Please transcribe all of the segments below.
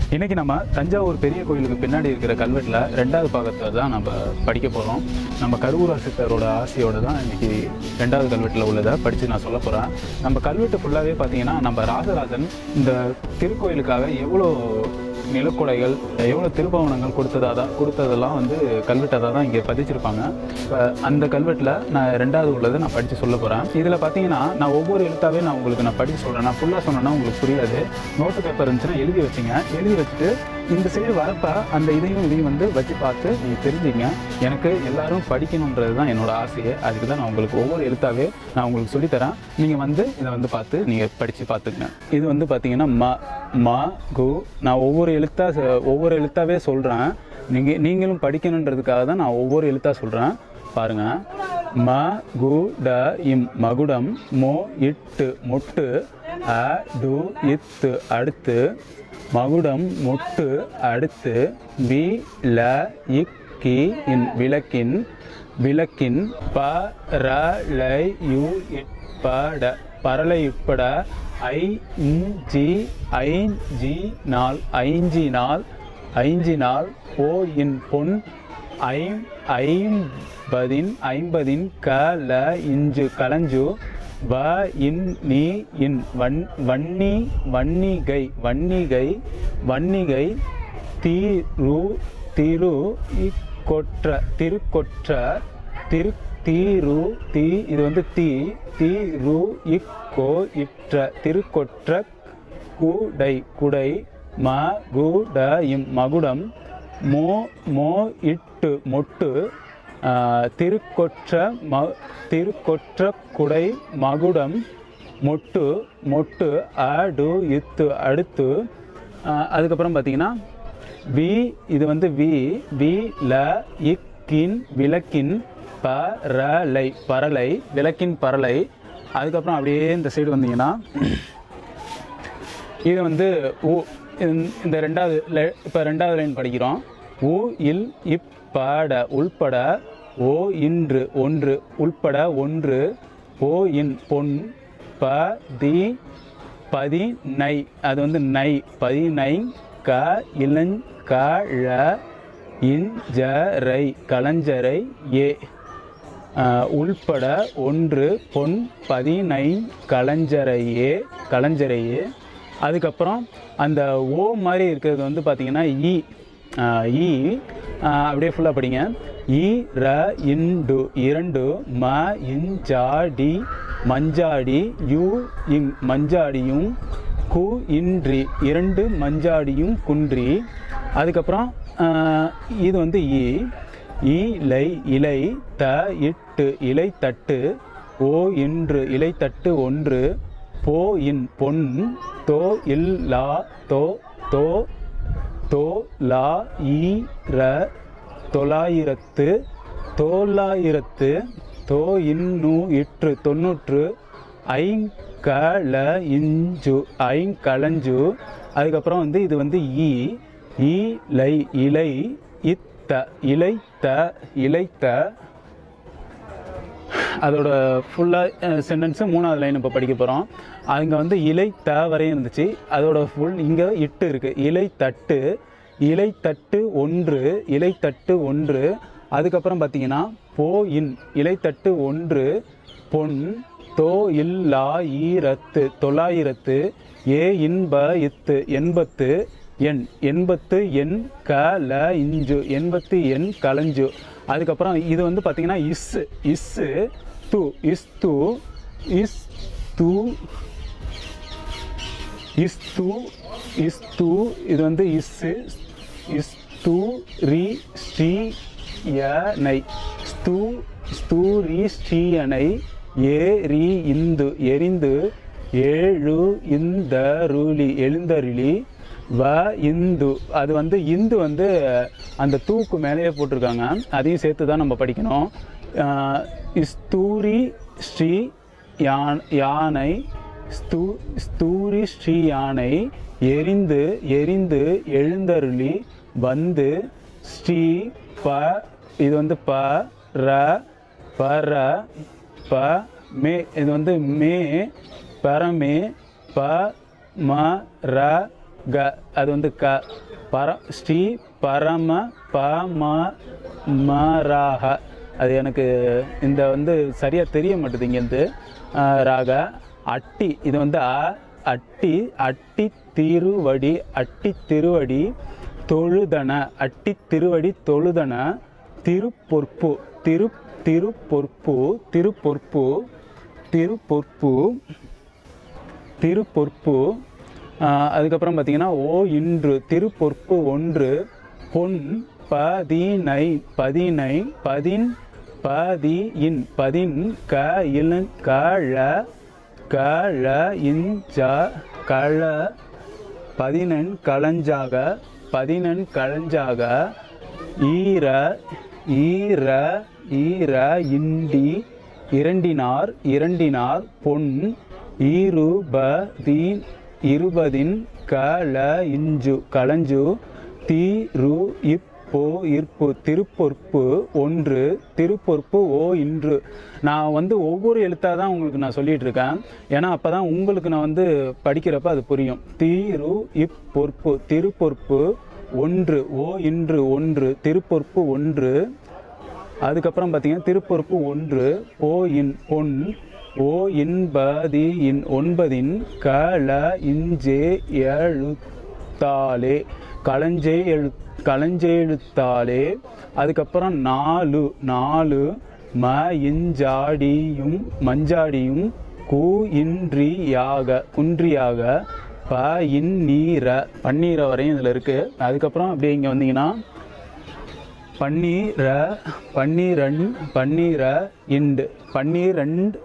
இன்னைக்கு நம்ம தஞ்சாவூர் பெரிய கோயிலுக்கு பின்னாடி இருக்கிற கல்வெட்டில் ரெண்டாவது பாகத்தை தான் நம்ம படிக்க போகிறோம் நம்ம கருவூரா சித்தரோட ஆசையோட தான் இன்னைக்கு ரெண்டாவது கல்வெட்டில் உள்ளதை படித்து நான் சொல்ல போகிறேன் நம்ம கல்வெட்டு ஃபுல்லாகவே பார்த்தீங்கன்னா நம்ம ராஜராஜன் இந்த திருக்கோயிலுக்காக எவ்வளோ நிலக்கொடைகள் எவ்வளோ திருப்பவனங்கள் கொடுத்ததா தான் கொடுத்ததெல்லாம் வந்து கல்வெட்டதாக தான் இங்கே பதிச்சிருப்பாங்க இப்போ அந்த கல்வெட்டில் நான் ரெண்டாவது உள்ளதை நான் படித்து சொல்ல போகிறேன் இதில் பார்த்தீங்கன்னா நான் ஒவ்வொரு எழுத்தாவே நான் உங்களுக்கு நான் படித்து சொல்கிறேன் நான் ஃபுல்லாக சொன்னேன்னா உங்களுக்கு புரியாது நோட்டு பேப்பர் இருந்துச்சுன்னா எழுதி வச்சுங்க எழுதி வச்சுட்டு இந்த சைடு வரப்ப அந்த இதையும் இதையும் வந்து வச்சு பார்த்து நீங்கள் தெரிஞ்சுங்க எனக்கு எல்லாரும் படிக்கணுன்றது தான் என்னோட ஆசையே அதுக்கு தான் நான் உங்களுக்கு ஒவ்வொரு எழுத்தாவே நான் உங்களுக்கு சொல்லித்தரேன் நீங்கள் வந்து இதை வந்து பார்த்து நீங்கள் படித்து பார்த்துக்குங்க இது வந்து பார்த்தீங்கன்னா ம ம கு நான் ஒவ்வொரு எழுத்தா சொ- ஒவ்வொரு எழுத்தாவே சொல்கிறேன் நீங்கள் நீங்களும் படிக்கணுன்றதுக்காக தான் நான் ஒவ்வொரு எழுத்தா சொல்கிறேன் பாருங்க ம கு ட இம் மகுடம் மோ இட்டு மொட்டு அ டு இத்து அடுத்து மகுடம் மொட்டு அடுத்து வி ல இக் கி இன் விளக்கின் விளக்கின் ப ர லை யு இட் ப ட பரலை உட்பட ஐ ம், ஜி ஐ ஜி நாள் ஐஞ்சி நாள் ஐஞ்சி நாள் ஓ இன் பொன் ஐம் ஐம்பதின் ஐம்பதின் க ல இஞ்சு கலஞ்சு வ இன் நீ இன் வன் வன்னி வன்னிகை வன்னிகை வன்னிகை தீரு திரு இக்கொற்ற திருக்கொற்ற திரு தீரு தீ இது வந்து தீ தீரு இக்கோ இற்ற திருக்கொற்ற குடை குடை ம கு ட இம் மகுடம் மோ மோ இட்டு மொட்டு ஆ, திருக்கொற்ற ம திருக்கொற்ற குடை மகுடம் மொட்டு மொட்டு அடு இத்து அடுத்து ஆ, அதுக்கப்புறம் பார்த்தீங்கன்னா வி இது வந்து வி வி ல இக்கின் விளக்கின் ப ர லை பரலை விளக்கின் பரலை அதுக்கப்புறம் அப்படியே இந்த சைடு வந்தீங்கன்னா இது வந்து உ இந்த- இந்த ரெண்டாவது இப்போ ரெண்டாவது லைன் படிக்கிறோம் உ இல் இப்பட உள்பட ஓ இன்று ஒன்று உள்பட ஒன்று ஓ இன் பொன் ப தி பதி நை அது வந்து நை பதினை க இளஞ் க ழ இன் ஜ ரை கலஞ்சரை ஏ ஆஹ் உள்பட ஒன்று பொன் பதினை கலஞ்சரையே கலஞ்சரையே அதுக்கப்புறம் அந்த ஓ மாதிரி இருக்கிறது வந்து பார்த்தீங்கன்னா இ ஆஹ் இ ஆஹ் அப்படியே ஃபுல்லாக படிங்க இ ர இண்டு இரண்டு ம இன் ஜாடி மஞ்சாடி யு இங் மஞ்சாடியும் கு இன்றி இரண்டு மஞ்சாடியும் குன்றி அதுக்கப்புறம் ஆஹ் இது வந்து இ இலை இலை த இட்டு இலை தட்டு ஓ இன்று இலை தட்டு ஒன்று போ இன் பொன் தோ இல் லா தோ தோ தோ லா ஈ ர தொள்ளாயிரத்து தொள்ளாயிரத்து தோ இன்னு இற்று தொண்ணூற்று ஐங்கல இஞ்சு ஐங்கலஞ்சு அதுக்கப்புறம் வந்து இது வந்து ஈ இலை இலை இத்த இலைத்த இலைத்த அதோட ஃபுல்லாக சென்டென்ஸு மூணாவது லைன் இப்போ படிக்க போகிறோம் அங்கே வந்து இலை த வரையும் இருந்துச்சு அதோட ஃபுல் இங்கே இட்டு இருக்குது இலை தட்டு இலை தட்டு ஒன்று இலை தட்டு ஒன்று அதுக்கப்புறம் பார்த்தீங்கன்னா போ இன் இலை தட்டு ஒன்று பொன் தோ இல்லா ஈரத்து தொள்ளாயிரத்து ஏ இன்ப இத்து எண்பத்து எண் எண்பத்து எண் க ல இஞ்சு எண்பத்து எண் கலஞ்சு அதுக்கப்புறம் இது வந்து பார்த்தீங்கன்னா இஸ் இஸ் து இஸ் து இஸ் து இஸ் து இஸ் து இது வந்து இஸ் இஸ் து ரி ஸ்ரீ யனை ஸ்து ஸ்து ரி ஸ்ரீயனை ஏ ரி இந்து எரிந்து ஏழு இந்த ரூலி எழுந்தருளி வ இந்து அது வந்து இந்து வந்து அந்த தூக்கு மேலேயே போட்டிருக்காங்க அதையும் சேர்த்து தான் நம்ம படிக்கணும் ஆஹ் ஸ்தூரி ஸ்ரீ யான் யானை ஸ்தூ ஸ்தூரி ஸ்ரீ யானை எரிந்து எரிந்து எழுந்தருளி வந்து ஸ்ரீ ப இது வந்து ப ர பர ப மே இது வந்து மே பரமே ப ம ர க அது வந்து க பர ஸ்ரீ பரம பம மராக அது எனக்கு இந்த வந்து சரியாக தெரிய மாட்டுது இங்கேருந்து ஆஹ், ராக அட்டி இது வந்து அ அட்டி அட்டி திருவடி அட்டி திருவடி தொழுதன அட்டி திருவடி தொழுதன திருப்பொற்பு திரு திருப்பொற்பு திருப்பொற்பு திருப்பொற்பு திருப்பொற்பு ஆஹ், அதுக்கப்புறம் பார்த்தீங்கன்னா ஓ இன்று திருப்பொற்பு ஒன்று பொன் பதினை பதினை பதின் பதி இன் பதின் க இள கழ கழ இஞ்ச கழ பதினெண் களஞ்சாக பதினெண் களஞ்சாக ஈர ஈர ஈர இண்டி இரண்டினார் இரண்டினார் பொன் ஈருபதீன் இருபதின் கள இஞ்சு களஞ்சு தீரு இப்போ இருப்பு திருப்பொற்பு ஒன்று திருப்பொற்பு ஓ இன்று நான் வந்து ஒவ்வொரு எழுத்தாக தான் உங்களுக்கு நான் சொல்லிட்டு இருக்கேன் ஏன்னா அப்போ தான் உங்களுக்கு நான் வந்து படிக்கிறப்ப அது புரியும் தீரு இப்பொற்பு திருப்பொற்பு ஒன்று ஓ இன்று ஒன்று திருப்பொற்பு ஒன்று அதுக்கப்புறம் பார்த்தீங்கன்னா திருப்பொறுப்பு ஒன்று ஓ இன் பொன் ஓ இன்பதி இன் ஒன்பதின் கள இஞ்சே எழுத்தாலே களஞ்சே எழு களஞ்செழுத்தாலே அதுக்கப்புறம் நாலு நாலு ம இஞ்சாடியும் மஞ்சாடியும் கு இன்றியாக குன்றியாக ப இன் நீர பன்னீர வரையும் இதில் இருக்குது அதுக்கப்புறம் அப்படியே இங்கே வந்தீங்கன்னா பன்னீர பன்னீரன் பன்னீர இண்டு பன்னீரண்ட்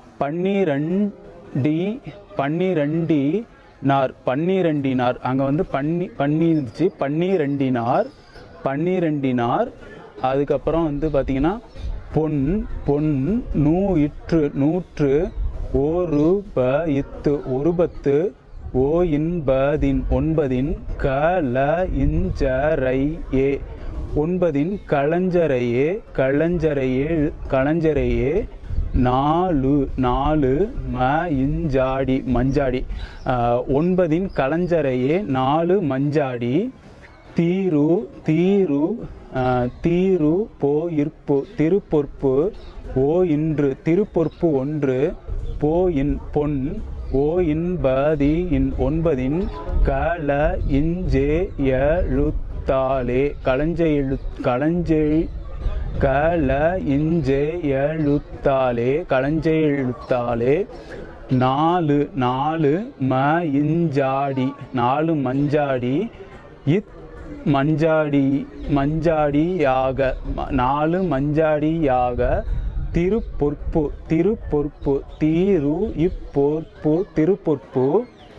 பன்னீரண்டி பன்னிரண்டி நார் பன்னிரண்டினார் அங்கே வந்து பன்னி பன்னி இருந்துச்சு பன்னிரண்டினார் பன்னிரண்டினார் அதுக்கப்புறம் வந்து பார்த்தீங்கன்னா பொன் பொன் நூ இற்று நூற்று ஒரு ப இத்து ஒரு பத்து ஓ இன்பதின் ஒன்பதின் கல இஞ்சரை ஏ ஒன்பதின் களஞ்சரையே களஞ்சரையே களஞ்சரையே நாலு நாலு ம இஞ்சாடி மஞ்சாடி ஆஹ், ஒன்பதின் களஞ்சரையே நாலு மஞ்சாடி தீரு தீரு ஆஹ், தீரு போ இருப்பு திருப்பொற்பு ஓ இன்று திருப்பொற்பு ஒன்று போ இன் பொன் ஓ இன்பதி இன் ஒன்பதின் கள இஞ்சே எழுத்தாலே களஞ்ச எழு களஞ்செ கள இஞ்சே எழுத்தாலே களஞ்சே எழுத்தாலே நாலு நாலு ம இஞ்சாடி நாலு மஞ்சாடி இத் மஞ்சாடி மஞ்சாடியாக ம- நாலு மஞ்சாடியாக திருப்பொற்பு திருப்பொற்பு தீரு இப்பொற்பு திருப்பொற்பு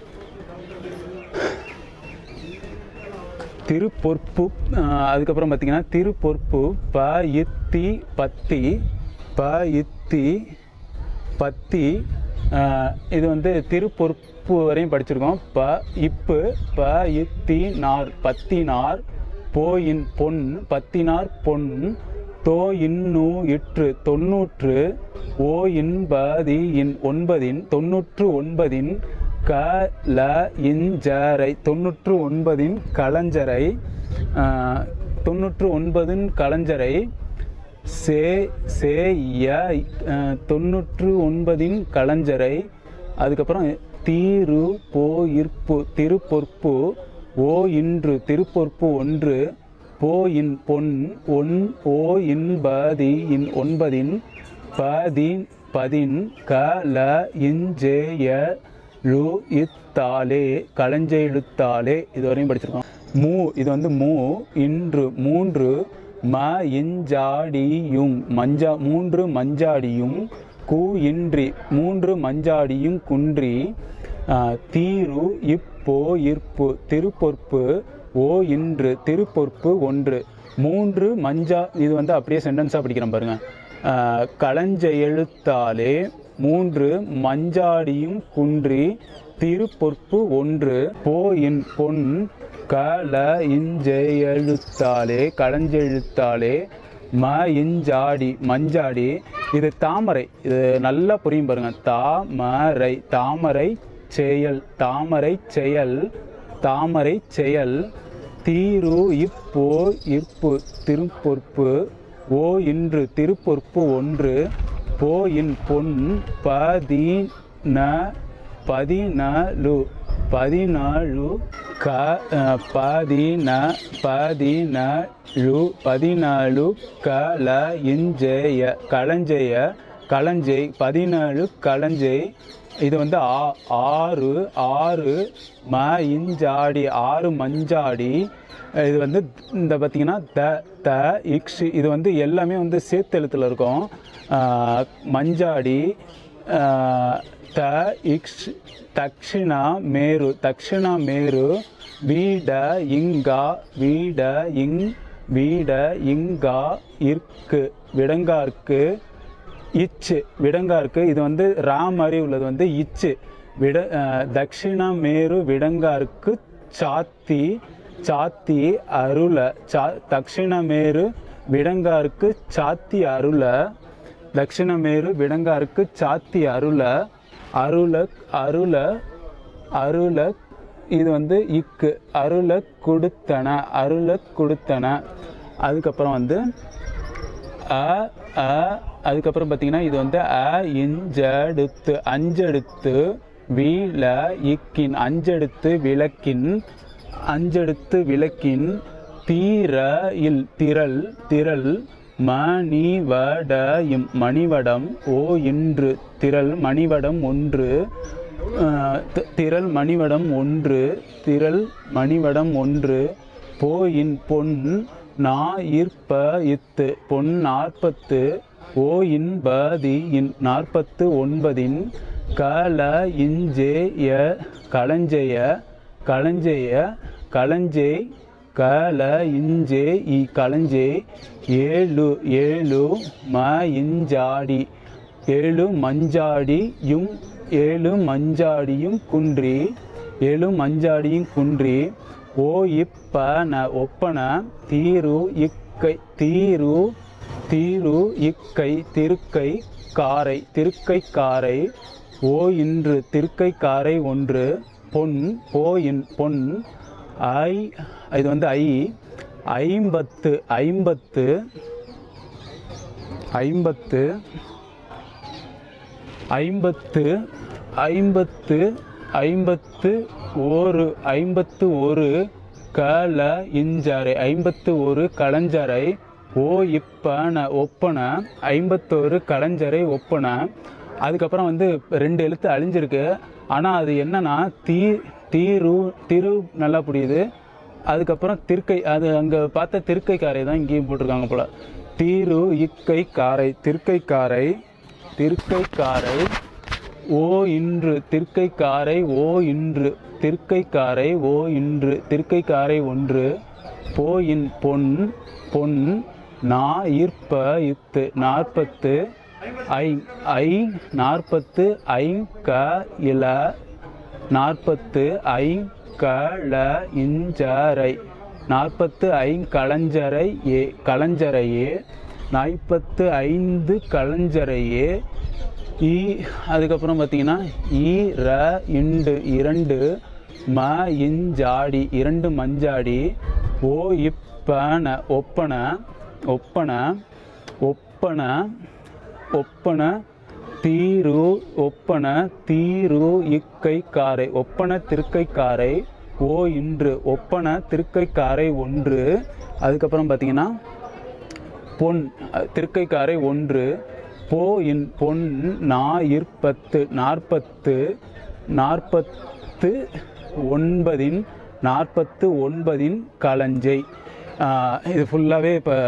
திருப்பொற்பு ஆஹ், அதுக்கப்புறம் பார்த்தீங்கன்னா திருப்பொற்பு ப இத்தி பத்தி ப இத்தி பத்தி ஆஹ், இது வந்து திருப்பொற்பு வரையும் படிச்சிருக்கோம் ப இப்பு ப இத்தி நார் பத்தினார் போயின் பொன் பத்தினார் பொன் தோ இன்னு இற்று தொன்னூற்று ஓ இன்பதி இன் ஒன்பதின் தொன்னூற்று ஒன்பதின் க ல இஞ்சரை தொன்னூற்று ஒன்பதின் களஞ்சரை ஆஹ், தொன்னூற்று ஒன்பதின் களஞ்சரை சே சே ய அஹ், தொன்னூற்று ஒன்பதின் களஞ்சரை அதுக்கப்புறம் தீரு போ இற்பு திருப்பொற்பு ஓ இன்று திருப்பொற்பு ஒன்று போ இன் பொன் ஒன் ஓ இன்பதி இன் ஒன்பதின் பதின் பதின் க ல இஞ்சேய ழு இத்தாலே களஞ்சை இழுத்தாலே இது வரையும் படிச்சிருக்கோம் மூ இது வந்து மூ இன்று மூன்று ம இஞ்சாடியும் மஞ்சா மூன்று மஞ்சாடியும் கு இன்றி மூன்று மஞ்சாடியும் குன்றி ஆ, தீரு இப்போ இற்பு திருப்பொற்பு ஓ இன்று திருப்பொற்பு ஒன்று மூன்று மஞ்சா இது வந்து அப்படியே சென்டென்ஸாக படிக்கிறேன் பாருங்க ஆ, களஞ்ச எழுத்தாலே மூன்று மஞ்சாடியும் குன்றி திருப்பொற்பு ஒன்று போ இன் பொன் கள இஞ்செழுத்தாலே களஞ்செழுத்தாலே ம இஞ்சாடி மஞ்சாடி இது தாமரை இது நல்லா புரியும் பாருங்க தாமரை தாமரை செயல் தாமரை செயல் தாமரை செயல் தீரு இப்போ இற்பு திருப்பொற்பு ஓ இன்று திருப்பொற்பு ஒன்று போ இன் பொன் பதி ந பதினாலு பதினாலு க அஹ், பதின பதினாலு பதினாலு கல இஞ்செய களஞ்செய களஞ்சை பதினாலு களஞ்சை இது வந்து ஆ ஆறு ஆறு ம இஞ்சாடி ஆறு மஞ்சாடி இது வந்து இந்த பார்த்தீங்கன்னா த த இக்ஷ் இது வந்து எல்லாமே வந்து சேர்த்தெழுத்தில் இருக்கும் ஆஹ், மஞ்சாடி ஆஹ், த இக்ஷ் தக்ஷிணா மேரு தக்ஷிணா மேரு வீட இங்கா வீட இங் வீட இங்கா இருக்கு விடங்கார்க்கு இச்சு விடங்கார்க்கு இது வந்து ரா மாதிரி உள்ளது வந்து இச்சு விட அஹ், தக்ஷிணா மேரு விடங்கார்க்கு சாத்தி சாத்தி அருள சா தக்ஷிணமேரு விடங்காருக்கு சாத்தி அருள தக்ஷிணமேரு விடங்காருக்கு சாத்தி அருள அருள அருள அருள இது வந்து இக்கு அருள கொடுத்தன அருள கொடுத்தன அதுக்கப்புறம் வந்து அ அ அதுக்கப்புறம் பார்த்தீங்கன்னா இது வந்து அ இஞ்செடுத்து அஞ்செடுத்து வீல இக்கின் அஞ்செடுத்து விளக்கின் அஞ்செடுத்து விளக்கின் தீர இல் திரள் திரள் மணிவடயும் மணிவடம் ஓ இன்று திரள் மணிவடம் ஒன்று அஹ், தி- திரள் மணிவடம் ஒன்று திரள் மணிவடம் ஒன்று போயின் பொன் நா ஈர்ப்ப இத்து பொன் நாற்பத்து ஓ இன்பதி இன் நாற்பத்து ஒன்பதின் கல இஞ்சே ய களஞ்செய களஞ்செய களஞ்சே கல இஞ்சே இ களஞ்சே ஏழு ஏழு ம இஞ்சாடி ஏழு மஞ்சாடியும் ஏழு மஞ்சாடியும் குன்றி ஏழு மஞ்சாடியும் குன்றி ஓ இப்பன ஒப்பன தீரு இக்கை தீரு தீரு இக்கை திருக்கை காரை திருக்கை காரை ஓ இன்று திருக்கை காரை ஒன்று பொன் போயின் பொன் ஐ இது வந்து ஐ ஐம்பத்து ஐம்பத்து ஐம்பத்து ஐம்பத்து ஐம்பத்து ஐம்பத்து ஒரு ஐம்பத்து ஒரு கல இஞ்சரை ஐம்பத்து ஒரு களஞ்சரை ஓ இப்பன ஒப்பன ஐம்பத்தோரு களஞ்சரை ஒப்பன அதுக்கப்புறம் வந்து ரெண்டு எழுத்து அழிஞ்சிருக்கு ஆனால் அது என்னன்னா தீ தீரு திரு நல்லா புரியுது அதுக்கப்புறம் திருக்கை அது அங்கே பார்த்த திருக்கை காரை தான் இங்கேயும் போட்டிருக்காங்க போல தீரு இக்கை காரை திருக்கை காரை திருக்கை காரை ஓ இன்று திருக்கை காரை ஓ இன்று திருக்கை காரை ஓ இன்று திருக்கை காரை ஒன்று போயின் பொன் பொன் நா ஈர்ப்ப இத்து நாற்பத்து ஐ ஐ நாற்பத்து ஐங்க இல நாற்பத்து ஐங்கள இஞ்சரை நாற்பத்து ஐங்களஞ்சரை ஏ களஞ்சரையே நாற்பத்து ஐந்து களஞ்சரையே ஈ அதுக்கப்புறம் பார்த்தீங்கன்னா ஈ ர இண்டு இரண்டு ம இஞ்சாடி இரண்டு மஞ்சாடி ஓ இப்பன ஒப்பன ஒப்பன ஒப்பன ஒப்பன தீரு ஒப்பன தீரு இக்கை காரை ஒப்பன திருக்கை காரை ஓ இன்று ஒப்பன திருக்கை காரை ஒன்று அதுக்கப்புறம் பார்த்தீங்கன்னா பொன் அஹ், திருக்கைக்காரை ஒன்று போ இன் பொன் நாயிற்பத்து நாற்பத்து நாற்பத்து ஒன்பதின் நாற்பத்து ஒன்பதின் களஞ்சை ஆஹ், இது ஃபுல்லாகவே இப்போ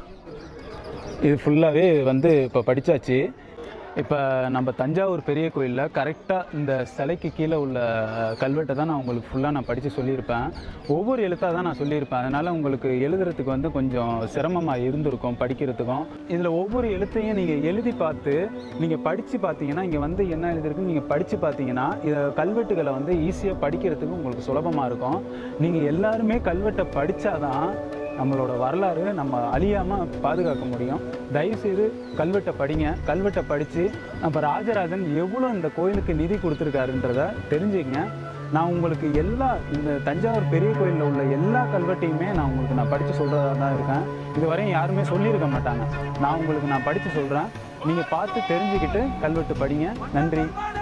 இது ஃபுல்லாகவே வந்து இப்போ படித்தாச்சு இப்போ நம்ம தஞ்சாவூர் பெரிய கோயிலில் கரெக்டாக இந்த சிலைக்கு கீழே உள்ள கல்வெட்டை தான் நான் உங்களுக்கு ஃபுல்லாக நான் படித்து சொல்லியிருப்பேன் ஒவ்வொரு எழுத்தாக தான் நான் சொல்லியிருப்பேன் அதனால் உங்களுக்கு எழுதுறதுக்கு வந்து கொஞ்சம் சிரமமாக இருந்திருக்கும் படிக்கிறதுக்கும் இதில் ஒவ்வொரு எழுத்தையும் நீங்கள் எழுதி பார்த்து நீங்கள் படித்து பார்த்தீங்கன்னா இங்கே வந்து என்ன எழுதிருக்குன்னு நீங்கள் படித்து பார்த்தீங்கன்னா இதை கல்வெட்டுகளை வந்து ஈஸியாக படிக்கிறதுக்கு உங்களுக்கு சுலபமாக இருக்கும் நீங்கள் எல்லாருமே கல்வெட்டை படித்தாதான் நம்மளோட வரலாறு நம்ம அழியாமல் பாதுகாக்க முடியும் தயவுசெய்து கல்வெட்டை படிங்க கல்வெட்டை படித்து நம்ம ராஜராஜன் எவ்வளோ இந்த கோயிலுக்கு நிதி கொடுத்துருக்காருன்றத தெரிஞ்சுக்கங்க நான் உங்களுக்கு எல்லா இந்த தஞ்சாவூர் பெரிய கோயிலில் உள்ள எல்லா கல்வெட்டையுமே நான் உங்களுக்கு நான் படித்து சொல்கிறதா தான் இருக்கேன் இதுவரையும் யாருமே சொல்லியிருக்க மாட்டாங்க நான் உங்களுக்கு நான் படித்து சொல்கிறேன் நீங்கள் பார்த்து தெரிஞ்சுக்கிட்டு கல்வெட்டு படிங்க நன்றி